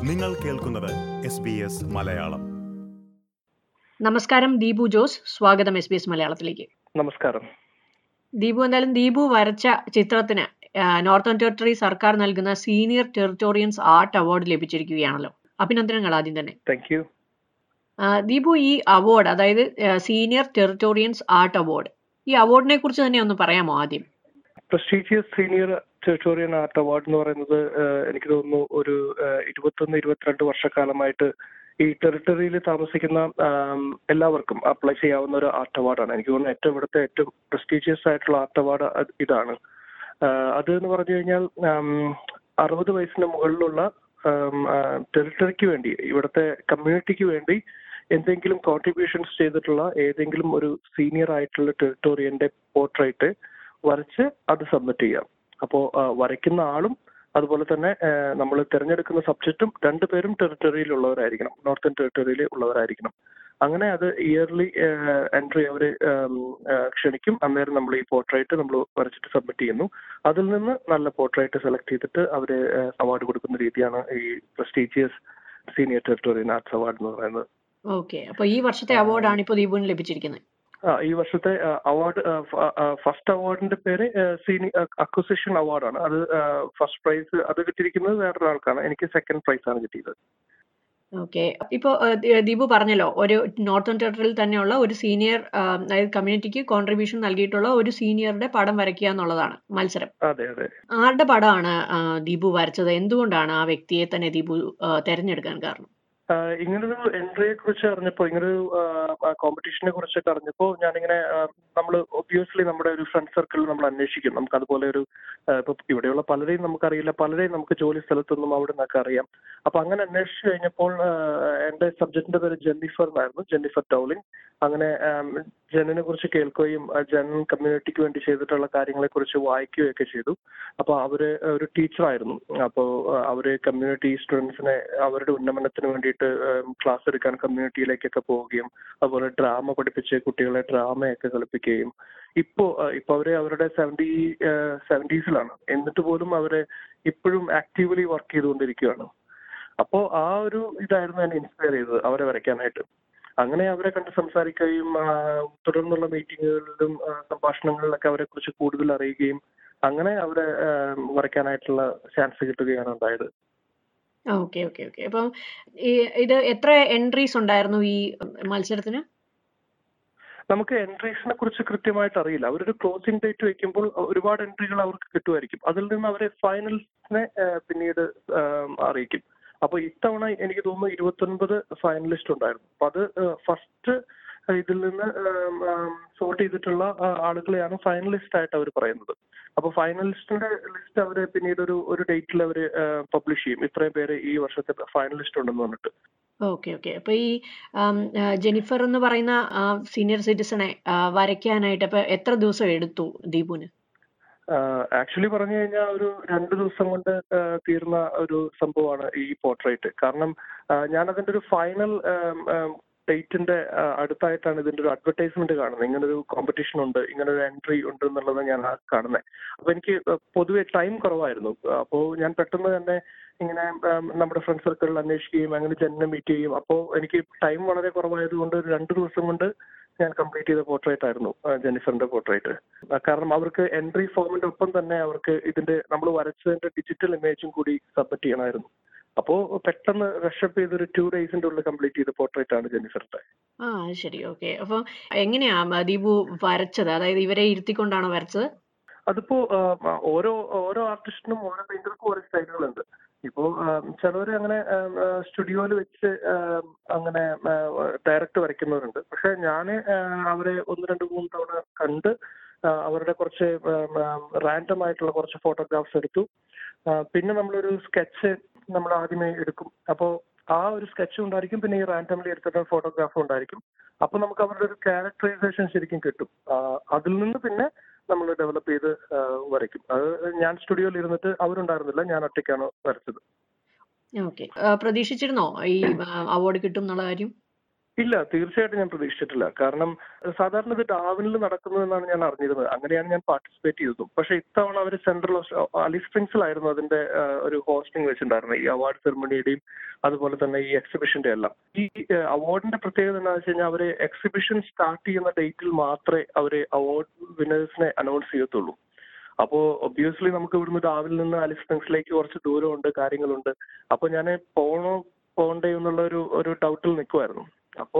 നിങ്ങൾ കേൾക്കുന്നത് S B S Malayalam നമസ്കാരം ദീപു ജോസ് സ്വാഗതം എസ് ബി എസ് മലയാളത്തിലേക്ക് നമസ്കാരം ദീപു എന്തായാലും ദീപു വരച്ച ചിത്രത്തിന് നോർത്തേൺ ടെറിട്ടറി സർക്കാർ നൽകുന്ന സീനിയർ ടെറിട്ടോറിയൻസ് ആർട്ട് അവാർഡ് ലഭിച്ചിരിക്കുകയാണല്ലോ അഭിനന്ദനങ്ങൾ ആദ്യം തന്നെ താങ്ക് യു ആ, ദീപു ഈ അവാർഡ് അതായത് സീനിയർ ടെറിട്ടോറിയൻസ് ആർട്ട് അവാർഡ് ഈ അവാർഡിനെ കുറിച്ച് തന്നെ ഒന്ന് പറയാമോ ആദ്യം prestigious senior Territorian art award എന്ന് പറയുന്നത് ആഹ്, എനിക്ക് തോന്നുന്നു ഒരു ആഹ്, ഇരുപത്തൊന്ന് ഇരുപത്തിരണ്ട് വർഷക്കാലമായിട്ട് ഈ ടെറിട്ടറിയിൽ താമസിക്കുന്ന ആം, എല്ലാവർക്കും അപ്ലൈ ചെയ്യാവുന്ന ഒരു ആർട്ട് അവാർഡാണ് എനിക്ക് തോന്നുന്നു ഏറ്റവും ഇവിടുത്തെ ഏറ്റവും പ്രസ്റ്റീജിയസ് ആയിട്ടുള്ള ആർട്ട് അവാർഡ് ഇതാണ് ആഹ്, അത് എന്ന് പറഞ്ഞു കഴിഞ്ഞാൽ ആം, അറുപത് വയസ്സിന് മുകളിലുള്ള ടെറിട്ടറിക്ക് വേണ്ടി ഇവിടുത്തെ കമ്മ്യൂണിറ്റിക്ക് വേണ്ടി എന്തെങ്കിലും കോൺട്രിബ്യൂഷൻസ് ചെയ്തിട്ടുള്ള ഏതെങ്കിലും ഒരു സീനിയർ ആയിട്ടുള്ള ടെറിട്ടോറിയന്റെ പോർട്രേറ്റ് വരച്ച് അത് സബ്മിറ്റ് ചെയ്യാം അപ്പോൾ വരയ്ക്കുന്ന ആളും അതുപോലെ തന്നെ നമ്മൾ തിരഞ്ഞെടുക്കുന്ന സബ്ജക്റ്റും രണ്ടുപേരും ടെറിട്ടറിയിൽ ഉള്ളവരായിരിക്കണം നോർത്തേൺ ടെറിട്ടറിയിൽ ഉള്ളവരായിരിക്കണം അങ്ങനെ അത് ഇയർലി എൻട്രി അവർ ക്ഷണിക്കും അന്നേരം നമ്മൾ ഈ പോർട്രേറ്റ് നമ്മൾ വരച്ചിട്ട് സബ്മിറ്റ് ചെയ്യുന്നു അതിൽ നിന്ന് നല്ല പോർട്രേറ്റ് സെലക്ട് ചെയ്തിട്ട് അവർ അവാർഡ് കൊടുക്കുന്ന രീതിയാണ് ഈ prestigious senior Territorian arts award എന്ന് പറയുന്നത് ഓക്കെ അപ്പൊ ഈ വർഷത്തെ അവാർഡാണ് ഇപ്പോൾ ദീപുവിന് ലഭിച്ചിരിക്കുന്നത് ആ, ഈ വർഷത്തെ അവാർഡ് ഫസ്റ്റ് അവാർഡിന്റെ പേര് സീനിയർ അക്വസിഷൻ അവാർഡാണ് അത് ഫസ്റ്റ് പ്രൈസ് അത് കിട്ടിയിരിക്കുന്നത് വേറൊരാൾക്കാണ് എനിക്ക് സെക്കൻഡ് പ്രൈസ് ആണ് കിട്ടിയത് ഓക്കെ ഇപ്പോൾ ദീപു പറഞ്ഞല്ലോ ഒരു നോർത്തേൺ ടെറിട്ടറിയിൽ തന്നെയുള്ള ഒരു സീനിയർ അതായത് കമ്മ്യൂണിറ്റിക്ക് കോൺട്രിബ്യൂഷൻ നൽകിയിട്ടുള്ള ഒരു സീനിയറുടെ പടം വരയ്ക്കുക എന്നുള്ളതാണ് മത്സരം അതെ അതെ ആരുടെ പടമാണ് ആ, ദീപു വരച്ചത് എന്തുകൊണ്ടാണ് ആ വ്യക്തിയെ തന്നെ ദീപു ആ, തെരഞ്ഞെടുക്കാൻ കാരണം ആ, ഇങ്ങനൊരു എൻട്രിയെ കുറിച്ച് അറിഞ്ഞപ്പോൾ ഇങ്ങനൊരു കോമ്പറ്റീഷനെ കുറിച്ചൊക്കെ അറിഞ്ഞപ്പോൾ ഞാനിങ്ങനെ നമ്മൾ ഒബ്വിയസ്ലി നമ്മുടെ ഒരു ഫ്രണ്ട് സർക്കിളിൽ നമ്മൾ അന്വേഷിക്കും നമുക്ക് അതുപോലെ ഒരു ആ, ഇപ്പൊ ഇവിടെയുള്ള പലരെയും നമുക്കറിയില്ല പലരെയും നമുക്ക് ജോലി സ്ഥലത്തൊന്നും അവിടെ നിന്നൊക്കെ അറിയാം അപ്പൊ അങ്ങനെ അന്വേഷിച്ചു കഴിഞ്ഞപ്പോൾ ആ, എന്റെ സബ്ജക്റ്റിന്റെ പേര് ജെന്നിഫർ എന്നായിരുന്നു ജെന്നിഫർ ടൗലിംഗ് അങ്ങനെ ആം, ജെന്നിനെ കുറിച്ച് കേൾക്കുകയും ആ, ജെൻ കമ്മ്യൂണിറ്റിക്ക് വേണ്ടി ചെയ്തിട്ടുള്ള കാര്യങ്ങളെ കുറിച്ച് വായിക്കുകയൊക്കെ ചെയ്തു അപ്പൊ അവര് ഒരു ടീച്ചറായിരുന്നു അപ്പോൾ അവര് കമ്മ്യൂണിറ്റി സ്റ്റുഡൻസിനെ അവരുടെ ഉന്നമനത്തിന് വേണ്ടിയിട്ട് ക്ലാസ് എടുക്കാൻ കമ്മ്യൂണിറ്റിയിലേക്കൊക്കെ പോവുകയും അതുപോലെ ഡ്രാമ പഠിപ്പിച്ച് കുട്ടികളെ ഡ്രാമയൊക്കെ കളിപ്പിക്കുകയും ഇപ്പോ ആ, ഇപ്പൊ അവര് അവരുടെ സെവന്റി സെവന്റീസിലാണ് എന്നിട്ട് പോലും അവര് ഇപ്പോഴും ആക്റ്റീവ്ലി വർക്ക് ചെയ്തുകൊണ്ടിരിക്കുകയാണ് അപ്പോ ആ ഒരു ഇതായിരുന്നു എന്നെ ഇൻസ്പയർ ചെയ്തത് അവരെ വരയ്ക്കാനായിട്ട് അങ്ങനെ അവരെ കണ്ട് സംസാരിക്കുകയും ആ, തുടർന്നുള്ള മീറ്റിങ്ങുകളിലും ആ, സംഭാഷണങ്ങളിലൊക്കെ അവരെ കുറിച്ച് കൂടുതൽ അറിയുകയും അങ്ങനെ അവരെ ആ, വരയ്ക്കാനായിട്ടുള്ള ചാൻസ് കിട്ടുകയാണ് ഉണ്ടായത് ഓക്കെ ഓക്കെ ഓക്കെ അപ്പം ഈ ഇത് എത്ര എൻട്രീസ് ഉണ്ടായിരുന്നു ഈ മത്സരത്തിന് നമുക്ക് എൻട്രീസിനെ കുറിച്ച് കൃത്യമായിട്ട് അറിയില്ല അവരൊരു ക്ലോസിംഗ് ഡേറ്റ് വെക്കുമ്പോൾ ഒരുപാട് എൻട്രികൾ അവർക്ക് കിട്ടുമായിരിക്കും അതിൽ നിന്ന് അവരെ ഫൈനൽസിനെ പിന്നീട് ആ, അറിയിക്കും അപ്പൊ ഇത്തവണ എനിക്ക് തോന്നുന്നു ഇരുപത്തൊൻപത് ഫൈനലിസ്റ്റ് ഉണ്ടായിരുന്നു അപ്പൊ അത് ഫസ്റ്റ് ഇതിൽ നിന്ന് സോർട്ട് ചെയ്തിട്ടുള്ള ആ, ആളുകളെയാണ് ഫൈനലിസ്റ്റ് ആയിട്ട് അവർ പറയുന്നത് അപ്പൊ ഫൈനലിസ്റ്റിന്റെ ലിസ്റ്റ് അവർ പിന്നീട് ഒരു ഒരു ഡേറ്റിൽ അവർ പബ്ലിഷ് ചെയ്യും ഇത്രയും പേര് ഈ വർഷത്തെ ഫൈനലിസ്റ്റ് ഉണ്ടെന്ന് പറഞ്ഞിട്ട് ഓക്കെ ഓക്കെ അപ്പൊ ഈ ആം, ആ, ജെനിഫർ എന്ന് പറയുന്ന സീനിയർ സിറ്റിസണെ വരയ്ക്കാനായിട്ട് അപ്പൊ എത്ര ദിവസം എടുത്തു ദീപുന് ആക്ച്വലി പറഞ്ഞു കഴിഞ്ഞാൽ ഒരു രണ്ട് ദിവസം കൊണ്ട് ആ, തീർന്ന ഒരു സംഭവമാണ് ഈ പോർട്രേറ്റ് കാരണം ആ, ഞാൻ അതിന്റെ ഒരു ഫൈനൽ ഡേറ്റിന്റെ അടുത്തായിട്ടാണ് ഇതിന്റെ ഒരു അഡ്വർടൈസ്മെന്റ് കാണുന്നത് ഇങ്ങനെ ഒരു കോമ്പറ്റീഷൻ ഉണ്ട് ഇങ്ങനെ ഒരു എൻട്രി ഉണ്ട് എന്നുള്ളത് ഞാൻ ആ കാണുന്നത് അപ്പൊ എനിക്ക് പൊതുവെ ടൈം കുറവായിരുന്നു അപ്പോൾ ഞാൻ പെട്ടെന്ന് തന്നെ ഇങ്ങനെ ആം, നമ്മുടെ ഫ്രണ്ട് സർക്കിളിൽ അന്വേഷിക്കുകയും അങ്ങനെ ജനനെ മീറ്റ് ചെയ്യും അപ്പോൾ എനിക്ക് ടൈം വളരെ കുറവായതുകൊണ്ട് ഒരു രണ്ട് ദിവസം കൊണ്ട് ഞാൻ കംപ്ലീറ്റ് ചെയ്ത പോർട്രേറ്റ് ആയിരുന്നു ആ, ജെന്നിഫറിന്റെ പോർട്രേറ്റ് കാരണം അവർക്ക് എൻട്രി ഫോമിന്റെ ഒപ്പം തന്നെ അവർക്ക് ഇതിന്റെ നമ്മൾ വരച്ചതിന്റെ ഡിജിറ്റൽ ഇമേജും കൂടി സബ്മിറ്റ് ചെയ്യണമായിരുന്നു അപ്പോ പെട്ടെന്ന് റഷപ്പ് ചെയ്ത് ഒരു ടു ഡേയ്സിന്റെ ഉള്ളിൽ കംപ്ലീറ്റ് ചെയ്ത പോർട്രേറ്റ് ആണ് ജെന്നിഫറിന്റെ ആ അത് ശരി ഓക്കെ അപ്പൊ എങ്ങനെയാ ആ, ദീപു വരച്ചത് അതായത് ഇവരെ ഇരുത്തിക്കൊണ്ടാണോ വരച്ചത് അതിപ്പോ ആ, ഓരോ ഓരോ ആർട്ടിസ്റ്റിനും ഓരോ പെയിന്റർക്കും ഓരോ സ്റ്റൈലുകളുണ്ട് ഇപ്പോ ചിലവർ അങ്ങനെ സ്റ്റുഡിയോയിൽ വെച്ച് ആ, അങ്ങനെ ഡയറക്റ്റ് വരയ്ക്കുന്നവരുണ്ട് പക്ഷെ ഞാൻ അവരെ ഒന്ന് രണ്ട് മൂന്ന് തവണ കണ്ട് ആ, അവരുടെ കുറച്ച് റാൻഡം ആയിട്ടുള്ള കുറച്ച് ഫോട്ടോഗ്രാഫ്സ് എടുത്തു ആ, പിന്നെ നമ്മളൊരു സ്കെച്ച് നമ്മൾ ആദ്യമേ എടുക്കും അപ്പോൾ ആ ഒരു സ്കെച്ച് ഉണ്ടായിരിക്കും പിന്നെ ഈ റാൻഡംലി എടുത്തിട്ട് ഫോട്ടോഗ്രാഫും ഉണ്ടായിരിക്കും അപ്പൊ നമുക്ക് അവരുടെ ഒരു ക്യാരക്ടറൈസേഷൻ ശരിക്കും കിട്ടും ആ, അതിൽ നിന്ന് പിന്നെ നമ്മൾ ഡെവലപ്പ് ചെയ്ത് ആ, വരയ്ക്കും അത് ഞാൻ സ്റ്റുഡിയോയിൽ ഇരുന്നിട്ട് അവരുണ്ടായിരുന്നില്ല ഞാൻ ഒറ്റയ്ക്കാണ് വരച്ചത് ഓക്കെ പ്രതീക്ഷിച്ചിരുന്നോ ഈ അവാർഡ് കിട്ടും എന്നുള്ള കാര്യം ഇല്ല തീർച്ചയായിട്ടും ഞാൻ പ്രതീക്ഷിച്ചിട്ടില്ല കാരണം അഹ് സാധാരണ ഇത് ഡാവിനിൽ നടക്കുന്നതെന്നാണ് ഞാൻ അറിഞ്ഞിരുന്നത് അങ്ങനെയാണ് ഞാൻ പാർട്ടിസിപ്പേറ്റ് ചെയ്തതും പക്ഷെ ഇത്തവണ അവർ സെൻട്രൽ അലി സ്പ്രിങ്സിലായിരുന്നു അതിന്റെ ആഹ്, ഒരു ഹോസ്റ്റിംഗ് വെച്ചിട്ടുണ്ടായിരുന്നത് ഈ അവാർഡ് സെറമണിയുടെയും അതുപോലെ തന്നെ ഈ എക്സിബിഷന്റെ എല്ലാം ഈ അവാർഡിന്റെ പ്രത്യേകത എന്താണെന്ന് വെച്ച് കഴിഞ്ഞാൽ അവര് എക്സിബിഷൻ സ്റ്റാർട്ട് ചെയ്യുന്ന ഡേറ്റിൽ മാത്രമേ അവര് അവാർഡ് വിന്നേഴ്സിനെ അനൗൺസ് ചെയ്യത്തുള്ളൂ അപ്പോ ഒബ്വിയസ്ലി നമുക്ക് ഇവിടുന്ന് രാവിലെ നിന്ന് അലി സ്പ്രിങ്സിലേക്ക് കുറച്ച് ദൂരമുണ്ട് കാര്യങ്ങളുണ്ട് അപ്പൊ ഞാൻ പോണോ പോണ്ടേ എന്നുള്ള ഒരു ഒരു ഡൗട്ടിൽ നിൽക്കുമായിരുന്നു അപ്പോ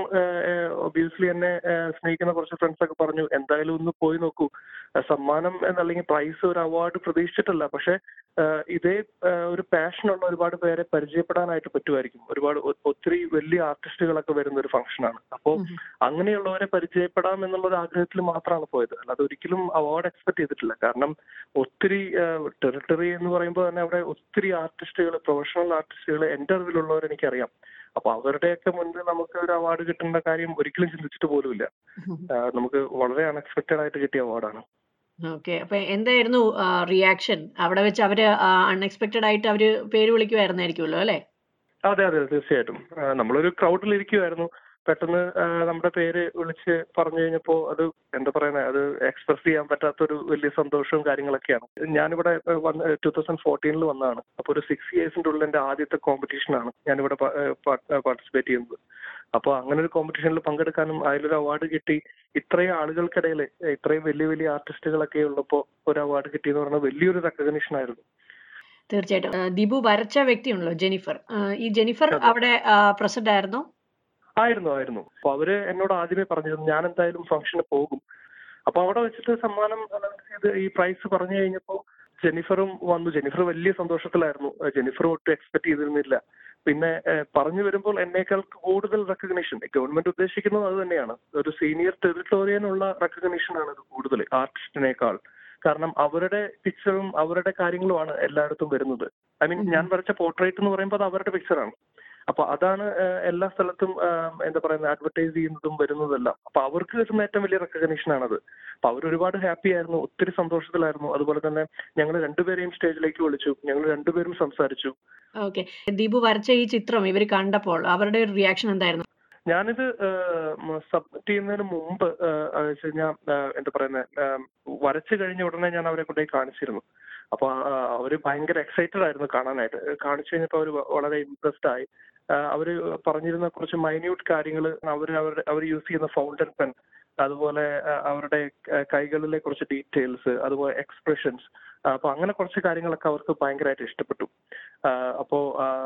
ഒബ്വിയസ്ലി എന്നെ ഏഹ്, സ്നേഹിക്കുന്ന കുറച്ച് ഫ്രണ്ട്സ് ഒക്കെ പറഞ്ഞു എന്തായാലും ഒന്ന് പോയി നോക്കൂ ഏഹ്, സമ്മാനം എന്നല്ലെങ്കിൽ പ്രൈസ് ഒരു അവാർഡ് പ്രതീക്ഷിച്ചിട്ടല്ല പക്ഷെ ഏഹ്, ഇതേ ഏഹ്, ഒരു പാഷനുള്ള ഒരുപാട് പേരെ പരിചയപ്പെടാനായിട്ട് പറ്റുമായിരിക്കും ഒരുപാട് ഒ- ഒത്തിരി വലിയ ആർട്ടിസ്റ്റുകളൊക്കെ വരുന്ന ഒരു ഫംഗ്ഷനാണ് അപ്പോൾ അങ്ങനെയുള്ളവരെ പരിചയപ്പെടാം എന്നുള്ള ഒരു ആഗ്രഹത്തിൽ മാത്രമാണ് പോയത് അല്ലാതെ ഒരിക്കലും അവാർഡ് എക്സ്പെക്ട് ചെയ്തിട്ടില്ല കാരണം ഒത്തിരി ടെറിട്ടറി എന്ന് പറയുമ്പോൾ തന്നെ അവിടെ ഒത്തിരി ആർട്ടിസ്റ്റുകൾ പ്രൊഫഷണൽ ആർട്ടിസ്റ്റുകൾ എന്റെ അറിവിലുള്ളവർ എനിക്കറിയാം അപ്പൊ അവരുടെയൊക്കെ മുന്നിൽ നമുക്ക് ഒരു അവാർഡ് കിട്ടേണ്ട കാര്യം ഒരിക്കലും ചിന്തിച്ചിട്ട് പോലുമില്ല ആ, നമുക്ക് വളരെ അൺഎക്സ്പെക്ടഡ് ആയിട്ട് കിട്ടിയ അവാർഡാണ് ഓക്കെ അപ്പൊ എന്തായിരുന്നു റിയാക്ഷൻ അവിടെ വെച്ച് അവര് അൺഎക്സ്പെക്ടഡ് ആയിട്ട് അവര് പേര് വിളിക്കുമായിരുന്നായിരിക്കുമല്ലോ അല്ലെ അതെ അതെ തീർച്ചയായിട്ടും ആ, നമ്മളൊരു ക്രൗഡിൽ ഇരിക്കുമായിരുന്നു പെട്ടെന്ന് ആ, നമ്മുടെ പേര് വിളിച്ച് പറഞ്ഞു കഴിഞ്ഞപ്പോ അത് എന്താ പറയുന്നത് അത് എക്സ്പ്രസ് ചെയ്യാൻ പറ്റാത്തൊരു വലിയ സന്തോഷവും കാര്യങ്ങളൊക്കെയാണ് ഞാനിവിടെ ടൂ തൗസൻഡ് ഫോർട്ടീനിൽ വന്നതാണ് അപ്പൊ ഒരു സിക്സ് ഇയേഴ്സിന്റെ ഉള്ളിൽ എന്റെ ആദ്യത്തെ കോമ്പറ്റീഷനാണ് ഞാനിവിടെ പാർട്ടിസിപ്പേറ്റ് ചെയ്യുന്നത് അപ്പോൾ അങ്ങനെ ഒരു കോമ്പറ്റീഷനിൽ പങ്കെടുക്കാനും അതിലൊരു അവാർഡ് കിട്ടി ഇത്രയും ആളുകൾക്കിടയിൽ ഇത്രയും വലിയ വലിയ ആർട്ടിസ്റ്റുകളൊക്കെ ഉള്ളപ്പോൾ ഒരു അവാർഡ് കിട്ടി എന്ന് പറഞ്ഞാൽ വലിയൊരു റെക്കഗ്നീഷൻ ആയിരുന്നു തീർച്ചയായിട്ടും ആ, ദിബു വരച്ച വ്യക്തിയുണ്ടല്ലോ ജെനിഫർ ആ, ഈ ജെനിഫർ അതെ. അവിടെ പ്രസന്റ് ആയിരുന്നോ ആയിരുന്നു ആയിരുന്നു അപ്പൊ അവര് എന്നോട് ആദ്യമേ പറഞ്ഞിരുന്നു ഞാൻ എന്തായാലും ഫംഗ്ഷന് പോകും അപ്പൊ അവിടെ വെച്ചിട്ട് സമ്മാനം announce ചെയ്ത് ഈ പ്രൈസ് പറഞ്ഞു കഴിഞ്ഞപ്പോ ജെനിഫറും വന്നു ജെനിഫർ വലിയ സന്തോഷത്തിലായിരുന്നു ഏഹ് ജെനിഫർ ഒട്ടും എക്സ്പെക്ട് ചെയ്തിരുന്നില്ല പിന്നെ ഏഹ് പറഞ്ഞു വരുമ്പോൾ എന്നേക്കാൾ കൂടുതൽ റെക്കഗ്നീഷൻ ഗവൺമെന്റ് ഉദ്ദേശിക്കുന്നത് അത് തന്നെയാണ് ഒരു സീനിയർ ടെറിട്ടോറിയനുള്ള റെക്കഗ്നീഷൻ ആണ് ഇത് കൂടുതൽ ആർട്ടിസ്റ്റിനേക്കാൾ കാരണം അവരുടെ പിക്ചറും അവരുടെ കാര്യങ്ങളുമാണ് എല്ലായിടത്തും വരുന്നത് ഐ മീൻ ഉം. ഞാൻ വരച്ച പോർട്രേറ്റ് എന്ന് പറയുമ്പോൾ അത് അവരുടെ പിക്ചറാണ് അപ്പൊ അതാണ് ഏഹ്, എല്ലാ സ്ഥലത്തും ആഹ്, എന്താ പറയുന്നത് അഡ്വർടൈസ് ചെയ്യുന്നതും വരുന്നതെല്ലാം അപ്പൊ അവർക്ക് കിട്ടുന്ന ഏറ്റവും വലിയ റെക്കഗ്നീഷൻ ആണത് അപ്പൊ അവർ ഒരുപാട് ഹാപ്പി ആയിരുന്നു ഒത്തിരി സന്തോഷത്തിലായിരുന്നു അതുപോലെ തന്നെ ഞങ്ങൾ രണ്ടുപേരെയും സ്റ്റേജിലേക്ക് വിളിച്ചു ഞങ്ങൾ രണ്ടുപേരും സംസാരിച്ചു ഓക്കെ ദിബു വരച്ച ഈ ചിത്രം ഇവർ കണ്ടപ്പോൾ അവരുടെ ഒരു റിയാക്ഷൻ എന്തായിരുന്നു ഞാനിത് സബ്മിറ്റ് ചെയ്യുന്നതിന് മുമ്പ് ആഹ്, അത് വെച്ച് കഴിഞ്ഞാൽ ആഹ്, എന്താ പറയുന്നത് വരച്ചു കഴിഞ്ഞ ഉടനെ ഞാൻ അവരെ കൊണ്ടുപോയി കാണിച്ചിരുന്നു അപ്പൊ ആഹ്, അവര് ഭയങ്കര എക്സൈറ്റഡ് ആയിരുന്നു കാണാനായിട്ട് ഏഹ് കാണിച്ചു കഴിഞ്ഞപ്പോൾ അവർ വളരെ ഇംപ്രസ്ഡ് ആയി ആഹ്, അവര് പറഞ്ഞിരുന്ന കുറച്ച് മൈന്യൂട്ട് കാര്യങ്ങൾ അവർ അവരുടെ അവർ യൂസ് ചെയ്യുന്ന ഫൗണ്ടൻ പെൻ അതുപോലെ ആഹ്, അവരുടെ ക- കൈകളിലെ കുറച്ച് ഡീറ്റെയിൽസ് അതുപോലെ എക്സ്പ്രഷൻസ് അപ്പൊ അങ്ങനെ കുറച്ച് കാര്യങ്ങളൊക്കെ അവർക്ക് ഭയങ്കരമായിട്ട് ഇഷ്ടപ്പെട്ടു ആഹ് അപ്പോ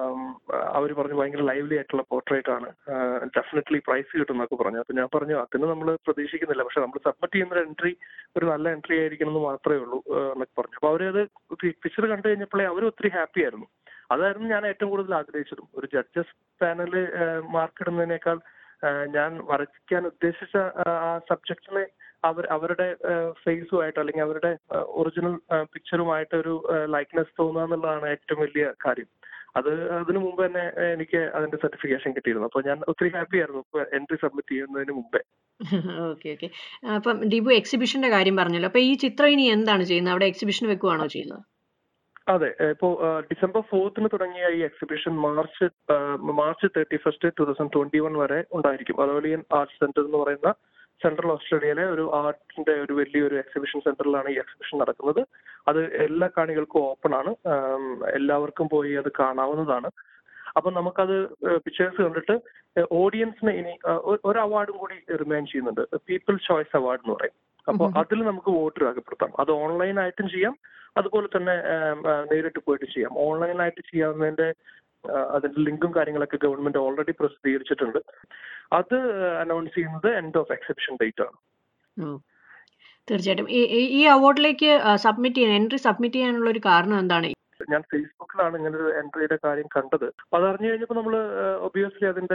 അവർ പറഞ്ഞു ഭയങ്കര ലൈവ്ലി ആയിട്ടുള്ള പോർട്രേറ്റ് ആണ് ഡെഫിനറ്റ്ലി പ്രൈസ് കിട്ടും എന്നൊക്കെ പറഞ്ഞു അപ്പൊ ഞാൻ പറഞ്ഞു അതിന് നമ്മൾ പ്രതീക്ഷിക്കുന്നില്ല പക്ഷെ നമ്മൾ സബ്മിറ്റ് ചെയ്യുന്ന ഒരു എൻട്രി ഒരു നല്ല എൻട്രി ആയിരിക്കണം എന്ന് മാത്രമേ ഉള്ളൂ ആഹ് എന്നൊക്കെ പറഞ്ഞു അപ്പൊ അവരത് പിക്ചർ കണ്ടു കഴിഞ്ഞപ്പോഴേ അവർ ഒത്തിരി ഹാപ്പി ആയിരുന്നു അതായിരുന്നു ഞാൻ ഏറ്റവും കൂടുതൽ ആഗ്രഹിച്ചതും ഒരു ജഡ്ജസ് പാനല് മാർക്ക് ഇടുന്നതിനേക്കാൾ ആഹ് ഞാൻ വരയ്ക്കാൻ ഉദ്ദേശിച്ച ആഹ് ആ സബ്ജക്റ്റിനെ അവർ അവരുടെ ഫേസുമായിട്ട് അല്ലെങ്കിൽ അവരുടെ ഒറിജിനൽ പിക്ചറുമായിട്ട് ഒരു ലൈക്നെസ് തോന്നുക എന്നുള്ളതാണ് ഏറ്റവും വലിയ കാര്യം അത് അതിനു മുമ്പ് തന്നെ ഏഹ് എനിക്ക് അതിന്റെ സർട്ടിഫിക്കേഷൻ കിട്ടിയിരുന്നു അപ്പൊ ഞാൻ ഒത്തിരി ഹാപ്പി ആയിരുന്നു എൻട്രി സബ്മിറ്റ് ചെയ്യുന്നതിന് മുമ്പേ ഓക്കെ ഓക്കെ അപ്പം ദിബു എക്സിബിഷന്റെ കാര്യം പറഞ്ഞല്ലോ അപ്പൊ ഈ ചിത്രം ഇനി എന്താണ് ചെയ്യുന്നത് അവിടെ എക്സിബിഷൻ വെക്കുവാണോ ചെയ്യുന്നത് അതെ ഏഹ് ഇപ്പോ ആഹ് ഡിസംബർ ഫോർത്തിന് തുടങ്ങിയ ഈ exhibition March ah March thirty first two thousand twenty one വരെ ഉണ്ടായിരിക്കും അതോളിയൻ ആർട്ട് സെന്റർ എന്ന് പറയുന്ന സെൻട്രൽ ഓസ്ട്രേലിയയിലെ ഒരു ആർട്ടിന്റെ ഒരു വലിയൊരു എക്സിബിഷൻ സെന്ററിലാണ് ഈ എക്സിബിഷൻ നടക്കുന്നത് അത് എല്ലാ കാണികൾക്കും ഓപ്പൺ ആണ് ആം, എല്ലാവർക്കും പോയി അത് കാണാവുന്നതാണ് അപ്പൊ നമുക്കത് പിക്ചേഴ്സ് കണ്ടിട്ട് ഓഡിയൻസിന് ഇനി ആഹ് ഒ- ഒരു അവാർഡും കൂടി റിമൈൻ ചെയ്യുന്നുണ്ട് പീപ്പിൾ ചോയ്സ് അവാർഡ് എന്ന് പറയും അപ്പൊ ഉം. അതിൽ നമുക്ക് വോട്ട് രേഖപ്പെടുത്താം അത് ഓൺലൈൻ ആയിട്ടും ചെയ്യാം അതുപോലെ തന്നെ ആം, ആ, നേരിട്ട് പോയിട്ട് ചെയ്യാം ഓൺലൈനായിട്ട് ചെയ്യാവുന്നതിന്റെ ആ, അതിന്റെ ലിങ്കും കാര്യങ്ങളൊക്കെ ഗവൺമെന്റ് ഓൾറെഡി പ്രസിദ്ധീകരിച്ചിട്ടുണ്ട് അത് അനൗൺസ് ചെയ്യുന്നത് എൻഡ് ഓഫ് എക്സിബിഷൻ ഡേറ്റ് ആണ് ഉം. തീർച്ചയായിട്ടും ഈ ഈ- ഈ അവാർഡിലേക്ക് സബ്മിറ്റ് ചെയ്യാൻ എൻട്രി സബ്മിറ്റ് ചെയ്യാനുള്ള ഒരു കാരണം എന്താണ് ഞാൻ ഫേസ്ബുക്കിലാണ് ഇങ്ങനെ ഒരു എൻട്രിയുടെ കാര്യം കണ്ടത് അപ്പൊ അത് അറിഞ്ഞു കഴിഞ്ഞപ്പോൾ നമ്മൾ ഒബിയസ്ലി അതിന്റെ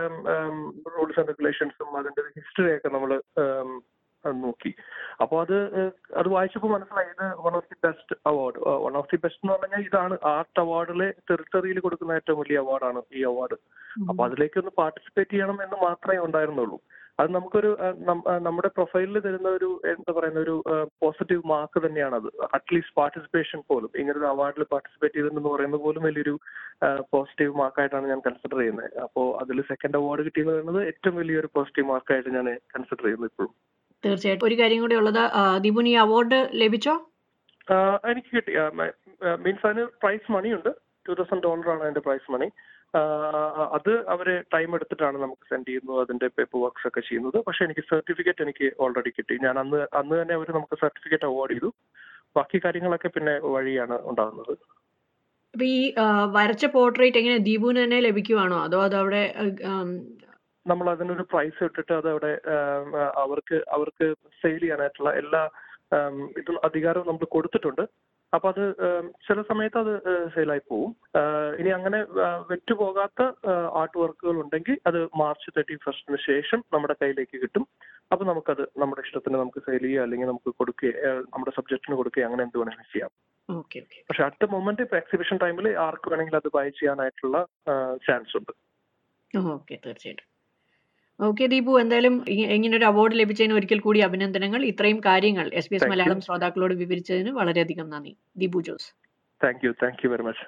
റൂൾസ് ആൻഡ് റെഗുലേഷൻസും അതിന്റെ ഹിസ്റ്ററിയൊക്കെ നമ്മൾ നോക്കി അപ്പോൾ അത് ഏഹ്, അത് വായിച്ചപ്പോൾ മനസ്സിലായി ഇത് one of the best award one of the best എന്ന് പറഞ്ഞാൽ ഇതാണ് ആർട്ട് അവാർഡിലെ ടെറിട്ടറിയിൽ കൊടുക്കുന്ന ഏറ്റവും വലിയ അവാർഡാണ് ഈ അവാർഡ് അപ്പൊ അതിലേക്ക് ഒന്ന് പാർട്ടിസിപ്പേറ്റ് ചെയ്യണം എന്ന് മാത്രമേ ഉണ്ടായിരുന്നുള്ളൂ അത് നമുക്കൊരു ആ, നം- ആ, നമ്മുടെ പ്രൊഫൈലിൽ തരുന്ന ഒരു എന്താ പറയുന്ന ഒരു പോസിറ്റീവ് മാർക്ക് തന്നെയാണ് അത് അറ്റ്ലീസ്റ്റ് പാർട്ടിസിപ്പേഷൻ പോലും ഇങ്ങനെ ഒരു അവാർഡിൽ പാർട്ടിസിപ്പേറ്റ് ചെയ്തിട്ടുണ്ടെന്ന് പറയുന്നത് പോലും വലിയൊരു പോസിറ്റീവ് മാർക്കായിട്ടാണ് ഞാൻ കൺസിഡർ ചെയ്യുന്നത് അപ്പോൾ അതിൽ സെക്കൻഡ് അവാർഡ് കിട്ടിയെന്ന് പറയുന്നത് ഏറ്റവും വലിയൊരു പോസിറ്റീവ് മാർക്കായിട്ട് ഞാൻ കൺസിഡർ ചെയ്യുന്നു ഇപ്പോഴും തീർച്ചയായിട്ടും ഒരു കാര്യം കൂടി ഉള്ളത് ആ, ദീപുന് ഈ അവാർഡ് ലഭിച്ചോ ആ, എനിക്ക് കിട്ടി മീൻസ് അതിന് പ്രൈസ് മണി ഉണ്ട് ടു തൗസൻഡ് ഡോളർ ആണ് അതിന്റെ പ്രൈസ് മണി അത് അവര് ടൈം എടുത്തിട്ടാണ് നമുക്ക് സെൻഡ് ചെയ്യുന്നത് അതിന്റെ പേപ്പർ വർക്ക്സ് ഒക്കെ ചെയ്യുന്നത് പക്ഷെ എനിക്ക് സർട്ടിഫിക്കറ്റ് എനിക്ക് ഓൾറെഡി കിട്ടി ഞാൻ അന്ന് അന്ന് തന്നെ അവർ നമുക്ക് സർട്ടിഫിക്കറ്റ് അവാർഡ് ചെയ്തു ബാക്കി കാര്യങ്ങളൊക്കെ പിന്നെ വഴിയാണ് ഉണ്ടാകുന്നത് അപ്പൊ ഈ ആ, വരച്ച പോർട്രേറ്റ് എങ്ങനെ ദീപുവിന് തന്നെ ലഭിക്കുവാണോ അതോ അത് അവിടെ ആം, നമ്മൾ അതിനൊരു പ്രൈസ് ഇട്ടിട്ട് അത് അവിടെ ആം, അവർക്ക് അവർക്ക് സെയിൽ ചെയ്യാനായിട്ടുള്ള എല്ലാ ആം, ഇതും അധികാരവും നമ്മൾ കൊടുത്തിട്ടുണ്ട് അപ്പൊ അത് ആം, ചില സമയത്ത് അത് സെയിലായി പോവും ആ, ഇനി അങ്ങനെ ആ, വിറ്റുപോകാത്ത ആർട്ട് വർക്കുകൾ ഉണ്ടെങ്കിൽ അത് മാർച്ച് തേർട്ടി ഫസ്റ്റിന് ശേഷം നമ്മുടെ കയ്യിലേക്ക് കിട്ടും അപ്പൊ നമുക്കത് നമ്മുടെ ഇഷ്ടത്തിന് നമുക്ക് സെയിൽ ചെയ്യുക അല്ലെങ്കിൽ നമുക്ക് കൊടുക്കുകയോ നമ്മുടെ സബ്ജക്റ്റിന് കൊടുക്കുകയോ അങ്ങനെ എന്ത് വേണമെങ്കിലും ചെയ്യാം ഓക്കെ ഓക്കെ പക്ഷെ അറ്റ് ദ മൊമെന്റ് ഇപ്പൊ എക്സിബിഷൻ ടൈമിൽ ആർക്ക് വേണമെങ്കിലും അത് ബൈ ചെയ്യാനായിട്ടുള്ള ചാൻസ് ഉണ്ട് ഓക്കെ തീർച്ചയായിട്ടും ഓക്കെ ദീപു എന്തായാലും ഇ- ഇങ്ങനെ ഒരു അവാർഡ് ലഭിച്ചതിന് ഒരിക്കൽ കൂടി അഭിനന്ദനങ്ങൾ ഇത്രയും കാര്യങ്ങൾ S B S Thank you. Malayalam ശ്രോതാക്കളോട് വിവരിച്ചതിന് വളരെയധികം നന്ദി Deepu Jose thank you thank you very much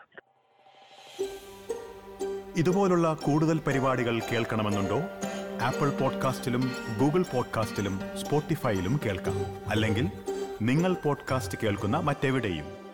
ഇതുപോലുള്ള കൂടുതൽ പരിപാടികൾ കേൾക്കണമെന്നുണ്ടോ ആപ്പിൾ പോഡ്കാസ്റ്റിലും ഗൂഗിൾ പോഡ്കാസ്റ്റിലും സ്പോട്ടിഫൈയിലും കേൾക്കാം അല്ലെങ്കിൽ നിങ്ങൾ പോഡ്കാസ്റ്റ് കേൾക്കുന്ന മറ്റെവിടെയും